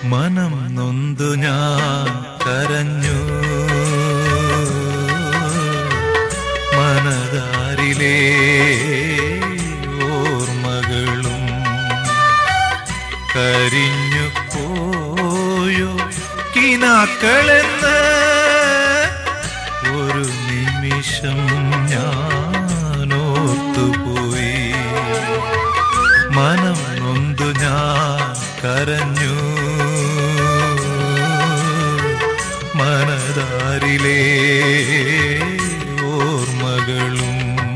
മനം നൊന്തു ഞാൻ കരഞ്ഞു മനതാരിലെ ഓർമ്മകളും കരിഞ്ഞു പോയോ കിനാക്കളെന്ന് ഒരു നിമിഷം ഞാൻ ഓർത്തുപോയി മനം നൊന്തു ഞാൻ കരഞ്ഞു മനതാരിലെ ഓർമ്മകളും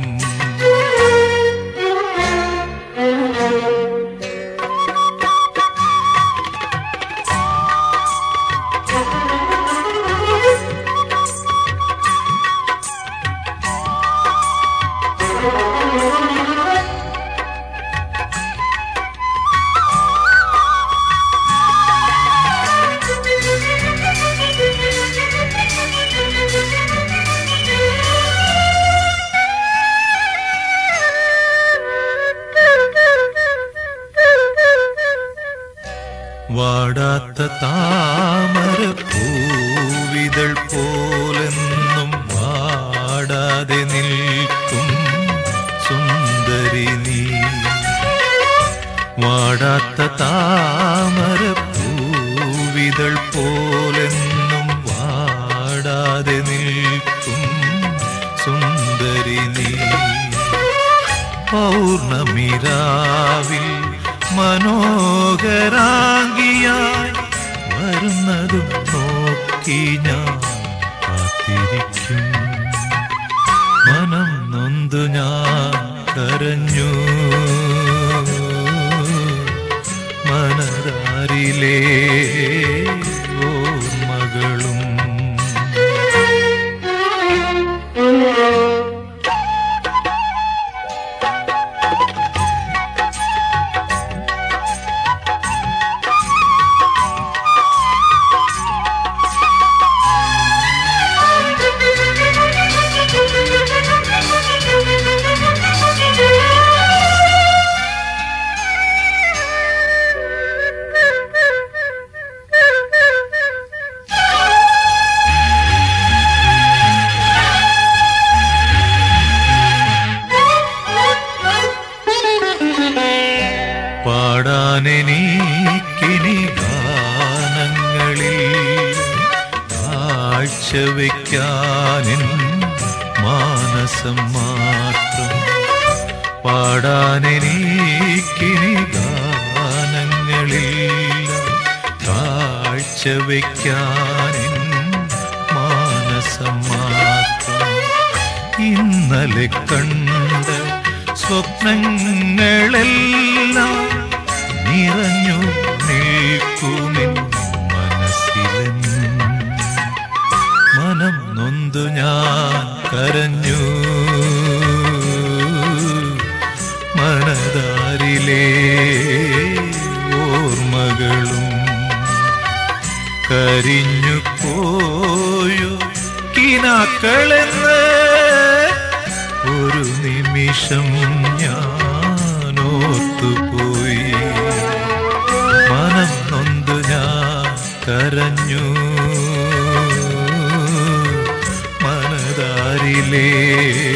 വാടാത്ത താമര പൂവിതൾ പോലെന്നും വാടാതെ നിൽക്കും സുന്ദരി നീ വാടാത്ത താമര പൂവിതൾ പോലെന്നും വാടാതെ നിൽക്കും സുന്ദരി നീ പൗർണമിരാവിൽ മനോഹരാംഗിയായി വരുന്നതും നോക്കി ഞാൻ കാത്തിരിക്കും മനം നൊന്തു ഞാൻ കരഞ്ഞു മനതാരിലെ ഓർമ്മകളും പാടാനെനിക്കിനി ഗാനങ്ങളിൽ കാഴ്ചവെക്കാനിൻ മാനസം മാത്രം പാടാനെനിക്കിനി ഗാനങ്ങളിൽ കാഴ്ചവെക്കാനിൻ മാനസം മാത്രം ഇന്നലെ കണ്ട സ്വപ്നങ്ങളെല്ലാം നിറഞ്ഞു നിൽക്കുമിൻ മനസ്സിലെന്നും മനം നൊന്തു ഞാൻ കരഞ്ഞു മനതാരിലെ ഓർമ്മകളും കരിഞ്ഞു പോയോ കിനാക്കളെന്ന് ഒരു നിമിഷം ഞാൻ ഓർത്തുപോയി മനം നൊന്തു ഞാൻ കരഞ്ഞു മനതാരിലേ